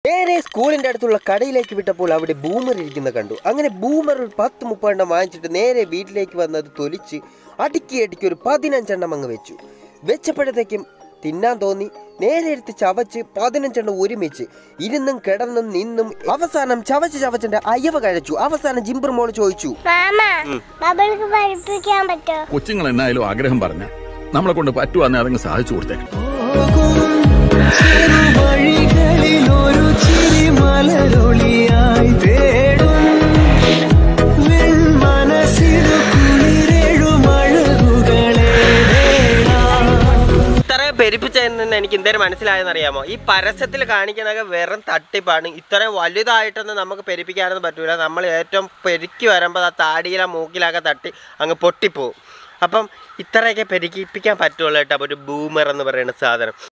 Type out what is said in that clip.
നേരെ സ്കൂളിന്റെ അടുത്തുള്ള കടയിലേക്ക് വിട്ടപ്പോൾ അവിടെ ബൂമർ ഇരിക്കുന്ന കണ്ടു അങ്ങനെ ബൂമർ ഒരു പത്ത് മുപ്പെണ്ണം വാങ്ങിച്ചിട്ട് നേരെ വീട്ടിലേക്ക് വന്നത് തൊലിച്ച് അടുക്കി അടുക്കി ഒരു പതിനഞ്ചെണ്ണം അങ്ങ് വെച്ചു വെച്ചപ്പോഴത്തേക്കും തിന്നാൻ തോന്നി നേരെ എടുത്ത് ചവച്ച് പതിനഞ്ചെണ്ണം ഒരുമിച്ച് ഇരുന്നും കിടന്നും നിന്നും അവസാനം ചവച്ച് ചവച്ചന്റെ അയവ കഴിച്ചു അവസാനം ജിംബർ മോള് ചോദിച്ചു മാമ ബബിൾക്ക് പഠിപ്പിക്കാൻ പറ്റോ കൊച്ചുങ്ങൾ എന്നായാലും ആഗ്രഹം പറഞ്ഞ നമ്മളെ കൊണ്ട് പറ്റുവാന്നെ അതങ്ങ് സാധിച്ചു കൊടുത്തേക്കും വഴികളിൽ ഒരു ചിരി മലരൊളിയായി തേടും മനസ്സിനു കുളിരെഴുമഴകുകളെ നേടാം ഇത്രയും പെരുപ്പിച്ചതെന്ന് എനിക്ക് എന്തേലും മനസ്സിലായെന്ന് അറിയാമോ ഈ പരസ്യത്തിൽ കാണിക്കുന്നതൊക്കെ വെറും തട്ടിപ്പാണ് ഇത്രയും വലുതായിട്ടൊന്നും നമുക്ക് പെരുപ്പിക്കാനൊന്നും പറ്റൂല നമ്മൾ ഏറ്റവും പെരുക്കി വരുമ്പോൾ ആ താടിയില മൂക്കിലൊക്കെ തട്ടി അങ്ങ് പൊട്ടിപ്പോവും അപ്പം ഇത്രയൊക്കെ പെരുക്കിപ്പിക്കാൻ പറ്റുള്ളൂ കേട്ടോ ഒരു ബൂമർ എന്ന് പറയുന്ന സാധനം